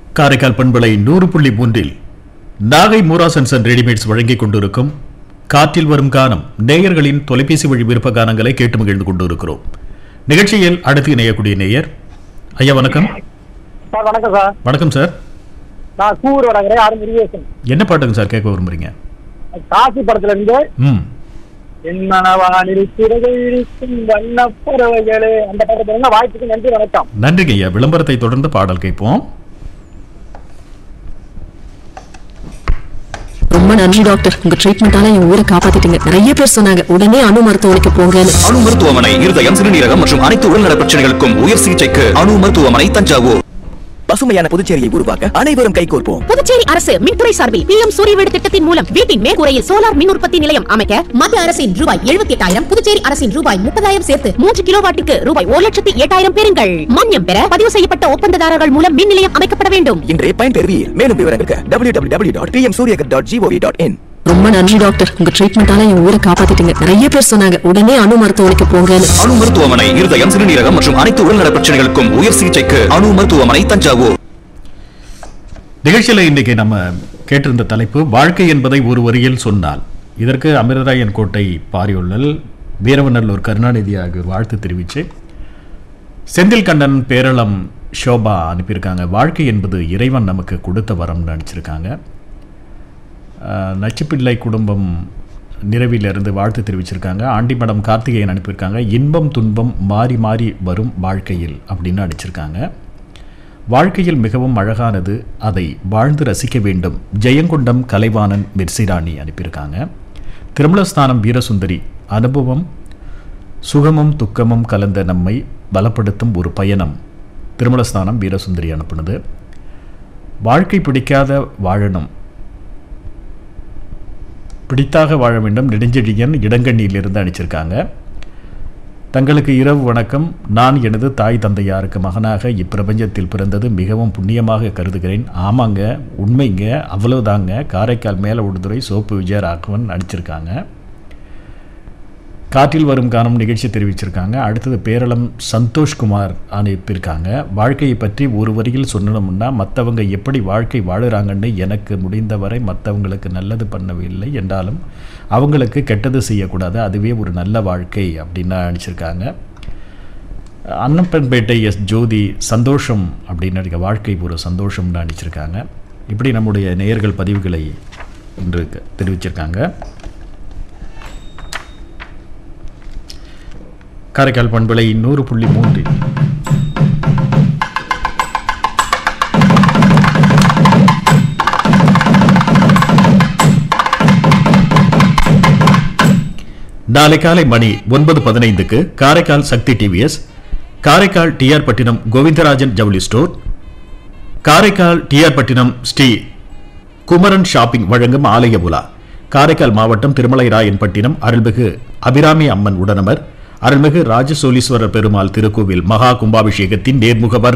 காரைக்கால் பண்பலை நூறு புள்ளி மூன்றில் நாகை மூராசன்ஸ் அண்ட் ரெடிமேட்ஸ் வழங்கிக் கொண்டிருக்கும் காற்றில் வரும் கானம் நேயர்களின் தொலைபேசி வழி விருப்ப கானங்களை கேட்டு மகிழ்ந்து கொண்டிருக்கிறோம் நிகழ்ச்சியில் அடுத்து இணையக்கூடிய நேயர் ஐயா வணக்கம் சார் வணக்கம் சார் வணக்கம் சார் நான் கூர் வழங்குறேன் ஆறு முருகேசன் என்ன பாட்டுங்க சார் கேட்க விரும்புறீங்க காசி படத்துல இருந்து ம் என் மனவானில் சிறகை இருக்கும் வண்ண பறவைகளே அந்த படத்துல இருந்து வாய்ப்புக்கு நன்றி வணக்கம் நன்றிங்க ஐயா விளம்பரத்தை தொடர்ந்து பாடல் கேட்போம் ரொம்ப நன்றி டாக்டர் உங்க ட்ரீட்மெண்டால என் உயிரை காப்பாத்திட்டீங்க நிறைய பேர் சொன்னாங்க உடனே அணு மருத்துவமனைக்கு போங்கன்னு அணு மருத்துவமனை இருதயம் சிறுநீரகம் மற்றும் அனைத்து உடல்நல பிரச்சனைகளுக்கும் உயர் சிகிச்சைக்கு அணு மருத்துவமனை தஞ்சாவூர் பசுமையான புதுச்சேரியை உருவாக்க அனைவரும் கைகோர்ப்போம் புதுச்சேரி அரசு மின்துறை சார்பில் பிஎம் சூரிய வீடு திட்டத்தின் மூலம் வீட்டின் மேற்கூரையில் சோலார் மின் உற்பத்தி நிலையம் அமைக்க மத்திய அரசின் ரூபாய் எழுபத்தி எட்டாயிரம் புதுச்சேரி அரசின் ரூபாய் முப்பதாயிரம் சேர்த்து மூன்று கிலோவாட்டுக்கு ரூபாய் ஒரு லட்சத்தி எட்டாயிரம் பெறுங்கள் மானியம் பெற பதிவு செய்யப்பட்ட ஒப்பந்ததாரர்கள் மூலம் மின் நிலையம் அமைக்கப்பட வேண்டும் இன்றே பயன்பெறுவீர் மேலும் விவரங்களுக்கு W W W dot PM Suryaghar dot G O V dot in ரொம்ப நன்றி டாக்டர் உங்க ட்ரீட்மெண்டால என் உயிரை காப்பாத்திட்டீங்க நிறைய பேர் சொன்னாங்க உடனே அணு மருத்துவமனைக்கு போங்கன்னு அணு மருத்துவமனை இருதயம் சிறுநீரகம் மற்றும் அனைத்து உடல்நல பிரச்சனைகளுக்கும் உயர் சிகிச்சைக்கு அணு மருத்துவமனை தஞ்சாவூர் நிகழ்ச்சியில் இன்னைக்கு நம்ம கேட்டிருந்த தலைப்பு வாழ்க்கை என்பதை ஒரு வரியில் சொன்னால் இதற்கு அமிர்தராயன் கோட்டை பாரியுள்ளல் வீரவநல்லூர் கருணாநிதி ஆகியோர் வாழ்த்து தெரிவித்து செந்தில் கண்ணன் பேரளம் ஷோபா அனுப்பியிருக்காங்க வாழ்க்கை என்பது இறைவன் நமக்கு கொடுத்த வரம்னு நினச்சிருக்காங்க நச்சுப்பிள்ளை குடும்பம் நிறைவிலிருந்து வாழ்த்து தெரிவிச்சிருக்காங்க ஆண்டிமடம் கார்த்திகேயன் அனுப்பியிருக்காங்க இன்பம் துன்பம் மாறி மாறி வரும் வாழ்க்கையில் அப்படின்னு அடிச்சிருக்காங்க வாழ்க்கையில் மிகவும் அழகானது அதை வாழ்ந்து ரசிக்க வேண்டும் ஜெயங்கொண்டம் கலைவாணன் மிர்சிராணி அனுப்பியிருக்காங்க திருமலஸ்தானம் வீரசுந்தரி அனுபவம் சுகமும் துக்கமும் கலந்த நம்மை பலப்படுத்தும் ஒரு பயணம் திருமலஸ்தானம் வீரசுந்தரி அனுப்புனது வாழ்க்கை பிடிக்காத வாழணும் பிடித்தாக வாழ வேண்டும் நெடுஞ்செழியன் இடங்கண்ணியிலிருந்து அனுப்பிச்சிருக்காங்க தங்களுக்கு இரவு வணக்கம் நான் எனது தாய் தந்தையாருக்கு மகனாக இப்பிரபஞ்சத்தில் பிறந்தது மிகவும் புண்ணியமாக கருதுகிறேன் ஆமாங்க உண்மைங்க அவ்வளவுதாங்க காரைக்கால் மேல உடுதுறை சோப்பு விஜயராகவன் நடிச்சிருக்காங்க காற்றில் வரும் காணும் நிகழ்ச்சி தெரிவிச்சிருக்காங்க அடுத்தது பேரளம் சந்தோஷ்குமார் அனுப்பியிருக்காங்க வாழ்க்கையை பற்றி ஒரு வரியில் சொல்லணும்னா மற்றவங்க எப்படி வாழ்க்கை வாழுறாங்கன்னு எனக்கு முடிந்தவரை மற்றவங்களுக்கு நல்லது பண்ணவில்லை என்றாலும் அவங்களுக்கு கெட்டது செய்யக்கூடாது அதுவே ஒரு நல்ல வாழ்க்கை அப்படின்னு நினச்சிருக்காங்க அன்னப்பன்பேட்டை எஸ் ஜோதி சந்தோஷம் அப்படின்னு இருக்க வாழ்க்கை ஒரு சந்தோஷம்னு நினச்சிருக்காங்க இப்படி நம்முடைய நேயர்கள் பதிவுகளை இன்று தெரிவிச்சிருக்காங்க காரைக்கால் பண்பலை நூறு புள்ளி மூன்றில் நாளை காலை மணி ஒன்பது பதினைந்துக்கு காரைக்கால் சக்தி டிவிஎஸ் காரைக்கால் டிஆர் பட்டினம் கோவிந்தராஜன் ஜவுளி store Karaikal TR Pattinam Sri Kumaran shopping வழங்கும் ஆலய உலா காரைக்கால் மாவட்டம் திருமலைராயன்பட்டினம் அருள்மிகு அபிராமி அம்மன் உடனமர் அருள்மிகு ராஜசோலீஸ்வரர் பெருமாள் திருக்கோவில் மகா கும்பாபிஷேகத்தின் நேர்முக